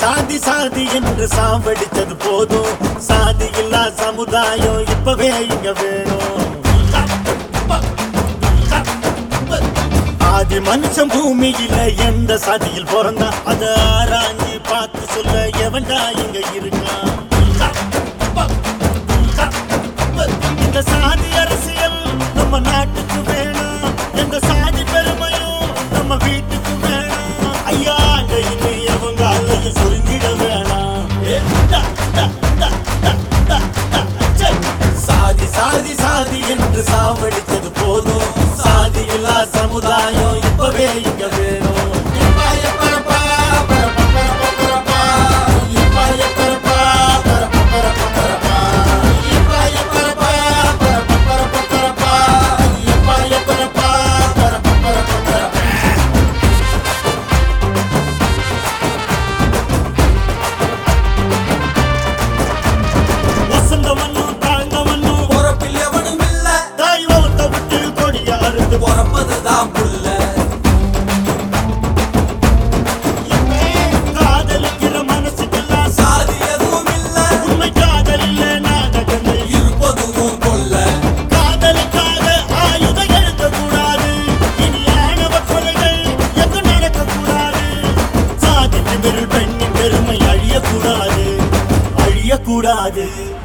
சாதி சாதி என்று சாவடிச்சது போதும் சாதி இல்லா சமுதாயம் இப்பவே இங்க வேணும் ஆதி மனுஷன் பூமியில எந்த சாதியில் பிறந்தா அத ஆராய்ஞ்சு பார்த்து சொல்ல எவன்டா இங்க இருக்கான் இந்த சாதி அரசியல் நம்ம நாட்டுக்கு வேணாம் எந்த சாதி பெருமையும் நம்ம வீட்டுக்கு வேணாம் ஐயா அங்க இனி அவங்க அலையும் சுருங்கிட வேணாம் ஏ, டா, டா, டா, டா, டா, டா, சே. சாதி சாதி சாதி என்று சாவடித்தது போதும் சாதி இல்லா சமுதாயம் இப்பவே இங்க வேணும் இப்பாய பரப்பா, பரப்பா, பரப்பா, பரப்பா. இப்பாய பரப்பா, பரப்பா, பரப்பா, பரப்பா. இப்பாய பரப்பா, பரப்பா, பரப்பா, பரப்பா. இப்பாய பரப்பா, பரப்பா, பரப்பா, பரப்பா. வசந்தவனும் தாழ்ந்தவனும் பொறப்பில் எவனும் இல்ல தாய் வளர்த்த விட்டு கொடிய அறுத்து பொறப்பதுதான் புள்ள காதலிக்கிற மனசுக்கெல்லாம் சாதி எதுவும் இல்ல உண்மை காதல் இல்ல நாடகங்கள் இருப்பதுவும் கொல்ல காதலுக்காக ஆயுதம் எடுக்கக்கூடாது இனி ஆணவ கொலைகள் எங்கும் நடக்கக்கூடாது சாதி திமிரில் பெண்ணின் பெருமை அழியக்கூடாது அழியக்கூடாது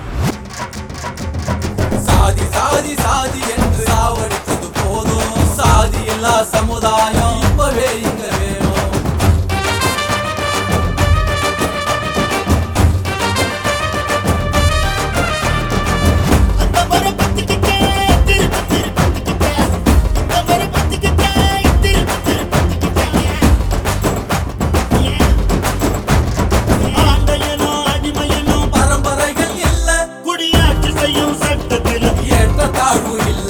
சாதி சாதி சாதி என்று சாவடித்தது போதும் சாதி இல்லா சமுதாயம் இப்பவே இங்க வேணும் அந்த மரப்பத்துக்கிட்டே திருப்பி திருப்பத்துக்கிட்டே இந்த மரப்பத்துக்கிட்டே திருப்பி திருப்பத்துக்கிட்டே ஆண்டையனோ அடிமையனோ பரம்பரைகள் இல்ல குடியாட்சி செய்யும் சட்டத்தில் ஏற்ற தாழ்வு இல்ல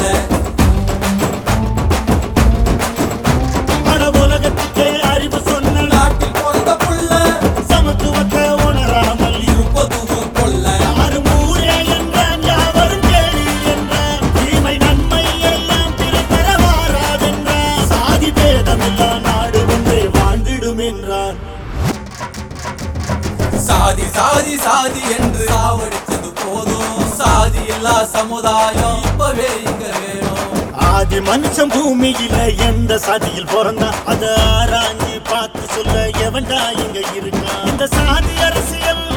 பட உலகத்துக்கே அறிவு சொன்ன நாட்டில் பிறந்த புள்ள சமத்துவத்தை உணராமல் இருப்பதுவும் கொல்ல யாரும் ஊரே என்றான் யாவரும் கேளி என்றான் தீமை நன்மை எல்லாம் பிரித்தர வாராதென்றான் சாதி பேதமில்லா நாடு ஒன்றே வாழ்ந்திடும் என்றான் சாதி சாதி சாதி என்று சாவடித்தது போதும் சாதி இல்லா சமுதாயம் இப்பவே இங்க வேணும் ஆதி மனுஷன் பூமியில எந்த சாதியில் பிறந்தா அத ஆராய்ஞ்சு பார்த்து சொல்ல எவன்டா இங்க இருக்கான் இந்த சாதி அரசியல்